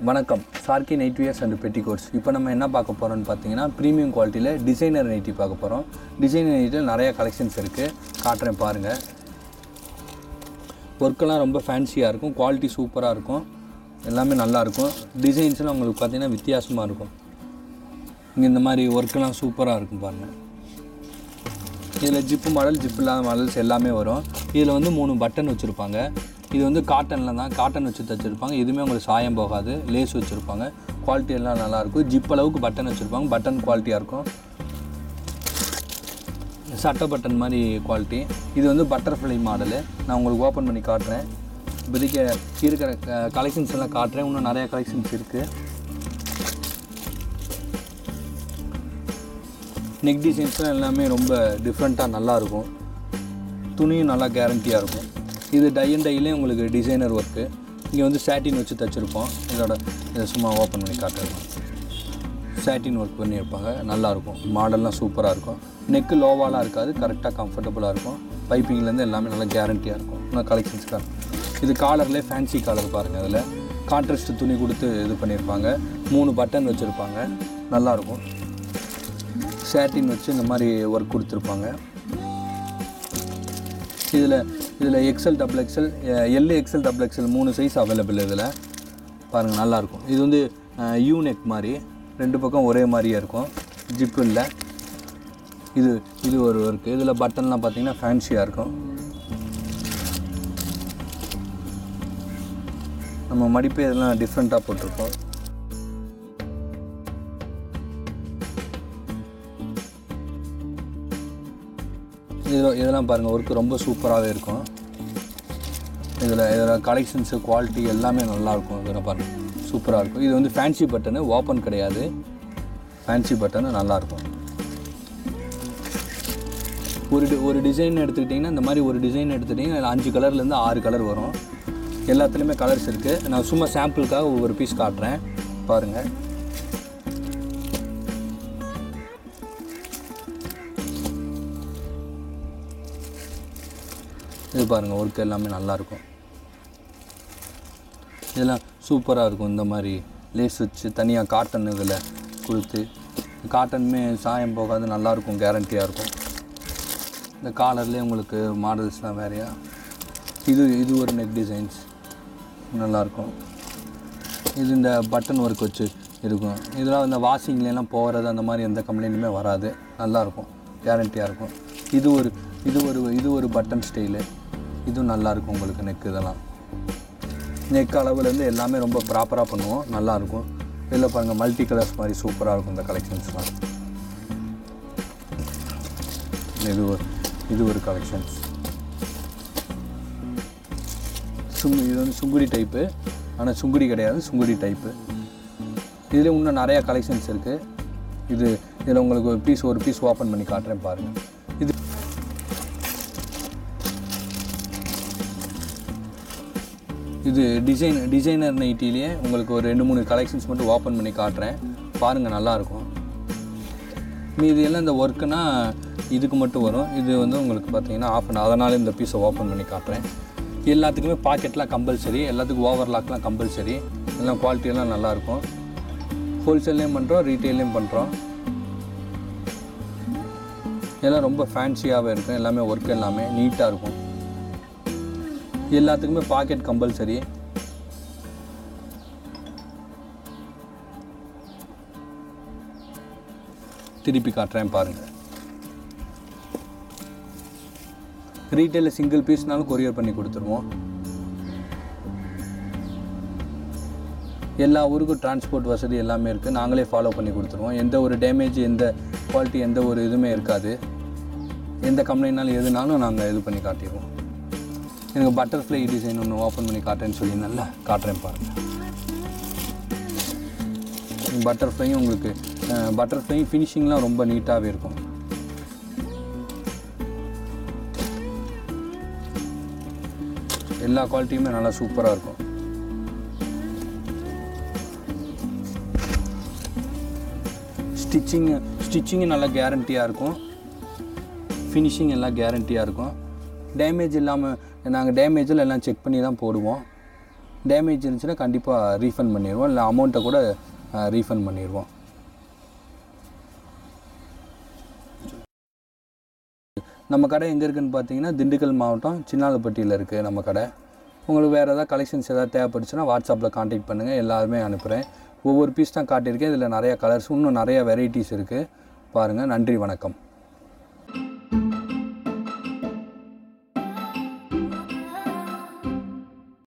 வணக்கம் சார்கி night wears and petticoats இப்போ நம்ம என்ன பார்க்க போகிறோம்னு பார்த்தீங்கன்னா ப்ரீமியம் குவாலிட்டியில் டிசைனர் நைட்டி பார்க்க போகிறோம் டிசைனர் நைட்டியில் நிறைய கலெக்ஷன்ஸ் இருக்குது காட்டுறேன் பாருங்கள் ஒர்க்கெல்லாம் ரொம்ப ஃபேன்சியாக இருக்கும் குவாலிட்டி சூப்பராக இருக்கும் எல்லாமே நல்லாயிருக்கும் டிசைன்ஸ்லாம் உங்களுக்கு பார்த்தீங்கன்னா வித்தியாசமாக இருக்கும் இங்கே இந்த மாதிரி ஒர்க்கெல்லாம் சூப்பராக இருக்கும் பாருங்கள் இதில் ஜிப்பு மாடல் ஜிப் இல்லாத மாடல்ஸ் எல்லாமே வரும் இதில் வந்து மூணு பட்டன் வச்சுருப்பாங்க இது வந்து காட்டனில் தான் காட்டன் வச்சு தச்சுருப்பாங்க எதுவுமே உங்களுக்கு சாயம் போகாது லேஸ் வச்சுருப்பாங்க குவாலிட்டி எல்லாம் நல்லாயிருக்கும் ஜிப் அளவுக்கு பட்டன் வச்சுருப்பாங்க பட்டன் குவாலிட்டியாக இருக்கும் சட்டை பட்டன் மாதிரி குவாலிட்டி இது வந்து பட்டர்ஃப்ளை மாடலு நான் உங்களுக்கு ஓப்பன் பண்ணி காட்டுறேன் இப்போதைக்கு இருக்கிற கலெக்ஷன்ஸ் எல்லாம் காட்டுறேன் இன்னும் நிறையா கலெக்ஷன்ஸ் இருக்குது நெக் டிசைன்ஸ்லாம் எல்லாமே ரொம்ப டிஃப்ரெண்ட்டாக நல்லாயிருக்கும் துணியும் நல்லா கேரண்டியாக இருக்கும் இது டை அண்ட் டைலே உங்களுக்கு டிசைனர் ஒர்க்கு இங்கே வந்து சாட்டின் வச்சு தச்சுருப்போம் இதோட இதை சும்மா ஓப்பன் பண்ணி காட்டுறேன் சாட்டின் ஒர்க் பண்ணியிருப்பாங்க நல்லாயிருக்கும் மாடல்லாம் சூப்பராக இருக்கும் நெக்கு லோவாலாம் இருக்காது கரெக்டாக கம்ஃபர்டபுளாக இருக்கும் பைப்பிங்லேருந்து எல்லாமே நல்லா கேரண்டியாக இருக்கும் இன்னும் கலெக்ஷன்ஸ்க்காக இது காலர்லேயே ஃபேன்சி காலர் பாருங்கள் அதில் கான்ட்ராஸ்ட் துணி கொடுத்து இது பண்ணியிருப்பாங்க மூணு பட்டன் வச்சுருப்பாங்க நல்லாயிருக்கும் ஷேட்டின் வச்சு இந்த மாதிரி ஒர்க் கொடுத்துருப்பாங்க இதில் இதில் XL double XL L XL double XL மூணு சைஸ் அவைலபிள் இதில் பாருங்கள் நல்லாயிருக்கும் இது வந்து யூ நெக் மாதிரி ரெண்டு பக்கம் ஒரே மாதிரியே இருக்கும் ஜிப்பு இல்லை இது இது ஒரு ஒர்க்கு இதில் பட்டன்லாம் பார்த்தீங்கன்னா ஃபேன்சியாக இருக்கும் நம்ம மடிப்பு இதெல்லாம் டிஃப்ரெண்ட்டாக போட்டிருக்கோம் இதில் இதெல்லாம் பாருங்கள் ஒர்க்கு ரொம்ப சூப்பராகவே இருக்கும் இதில் இதில் கலெக்ஷன்ஸு குவாலிட்டி எல்லாமே நல்லாயிருக்கும் இதில் பாருங்கள் சூப்பராக இருக்கும் இது வந்து ஃபேன்சி பட்டனு ஓப்பன் கிடையாது ஃபேன்சி பட்டனு நல்லாயிருக்கும் ஒரு டி ஒரு டிசைன் எடுத்துக்கிட்டிங்கன்னா இந்த மாதிரி ஒரு டிசைன் எடுத்துக்கிட்டிங்கன்னா அதில் அஞ்சு கலர்லேருந்து ஆறு கலர் வரும் எல்லாத்துலேயுமே கலர்ஸ் இருக்குது நான் சும்மா சாம்பிளுக்காக ஒவ்வொரு பீஸ் காட்டுறேன் பாருங்கள் இது பாருங்கள் ஒர்க் எல்லாமே நல்லாயிருக்கும் இதெல்லாம் சூப்பராக இருக்கும் இந்த மாதிரி லேஸ் வச்சு தனியாக காட்டன் இதில் கொடுத்து காட்டனுமே சாயம் போகாது நல்லாயிருக்கும் கேரண்டியாக இருக்கும் இந்த காலர்லேயே உங்களுக்கு மாடல்ஸ்லாம் வேறையா இது இது ஒரு நெக் டிசைன்ஸ் நல்லாயிருக்கும் இது இந்த பட்டன் ஒர்க் வச்சு இருக்கும் இதெல்லாம் இந்த வாஷிங்லாம் போகிறது அந்த மாதிரி எந்த கம்ப்ளைண்ட்டுமே வராது நல்லாயிருக்கும் கேரண்டியாக இருக்கும் இது ஒரு இது ஒரு இது ஒரு பட்டன் ஸ்டைலு இதுவும் நல்லாயிருக்கும் உங்களுக்கு நெக் இதெல்லாம் நெக் அளவுலேருந்து எல்லாமே ரொம்ப ப்ராப்பராக பண்ணுவோம் நல்லாயிருக்கும் இதில் பாருங்கள் மல்டி கலர்ஸ் மாதிரி சூப்பராக இருக்கும் இந்த கலெக்ஷன்ஸ்லாம் இது ஒரு இது ஒரு கலெக்ஷன்ஸ் சுங்கு இது வந்து சுங்குடி டைப்பு ஆனால் சுங்குடி கிடையாது சுங்குடி டைப்பு இதில் இன்னும் நிறையா கலெக்ஷன்ஸ் இருக்குது இது இதில் உங்களுக்கு ஒரு பீஸ் ஒரு பீஸ் ஓப்பன் பண்ணி காட்டுறேன் பாருங்கள் இது இது டிசைன் டிசைனர் நைட்டிலேயே உங்களுக்கு ஒரு ரெண்டு மூணு கலெக்ஷன்ஸ் மட்டும் ஓப்பன் பண்ணி காட்டுறேன் பாருங்கள் நல்லாயிருக்கும் மீதி எல்லாம் இந்த ஒர்க்குனா இதுக்கு மட்டும் வரும் இது வந்து உங்களுக்கு பார்த்தீங்கன்னா ஆஃப் அன் அதனால் இந்த பீஸை ஓப்பன் பண்ணி காட்டுறேன் எல்லாத்துக்குமே பாக்கெட்லாம் கம்பல்சரி எல்லாத்துக்கும் ஓவர்லாக்லாம் கம்பல்சரி எல்லாம் குவாலிட்டியெல்லாம் நல்லாயிருக்கும் ஹோல்சேல்லையும் பண்ணுறோம் ரீட்டெயிலையும் பண்ணுறோம் எல்லாம் ரொம்ப ஃபேன்சியாகவே இருக்கும் எல்லாமே ஒர்க் எல்லாமே நீட்டாக இருக்கும் எல்லாத்துக்குமே பாக்கெட் கம்பல்சரி திருப்பி காட்டுறேன் பாருங்கள் ரீட்டைலில் சிங்கிள் பீஸ்னாலும் கொரியர் பண்ணி கொடுத்துருவோம் எல்லா ஊருக்கும் டிரான்ஸ்போர்ட் வசதி எல்லாமே இருக்குது நாங்களே ஃபாலோ பண்ணி கொடுத்துருவோம் எந்த ஒரு டேமேஜ் எந்த குவாலிட்டி எந்த ஒரு இதுவுமே இருக்காது எந்த கம்ப்ளைண்ட்னாலும் எதுனாலும் நாங்கள் இது பண்ணி காட்டிடுவோம் எனக்கு பட்டர்ஃப்ளை டிசைன் ஒன்று ஓப்பன் பண்ணி காட்டுறேன்னு சொல்லியிருந்தேன்ல காட்டுறேன் பாருங்கள் பட்டர்ஃப்ளையும் உங்களுக்கு பட்டர்ஃப்ளையும் ஃபினிஷிங்லாம் ரொம்ப நீட்டாகவே இருக்கும் எல்லா குவாலிட்டியுமே நல்லா சூப்பராக இருக்கும் ஸ்டிச்சிங் ஸ்டிச்சிங்கு நல்லா கேரண்டியாக இருக்கும் ஃபினிஷிங் எல்லாம் கேரண்டியாக இருக்கும் டேமேஜ் இல்லாமல் நாங்கள் டேமேஜில் எல்லாம் செக் பண்ணி தான் போடுவோம் டேமேஜ் இருந்துச்சுன்னா கண்டிப்பாக ரீஃபண்ட் பண்ணிடுவோம் இல்லை அமௌண்ட்டை கூட ரீஃபண்ட் பண்ணிடுவோம் நம்ம கடை எங்கே இருக்குன்னு பார்த்தீங்கன்னா திண்டுக்கல் மாவட்டம் சின்னாலப்பட்டியில் இருக்குது நம்ம கடை உங்களுக்கு வேறு ஏதாவது கலெக்ஷன்ஸ் ஏதாவது தேவைப்பட்டுச்சுன்னா வாட்ஸ்அப்பில் காண்டாக்ட் பண்ணுங்கள் எல்லாருமே அனுப்புகிறேன் ஒவ்வொரு பீஸ் தான் காட்டியிருக்கேன் இதில் நிறைய கலர்ஸ் இன்னும் நிறைய வெரைட்டிஸ் இருக்குது பாருங்கள் நன்றி வணக்கம்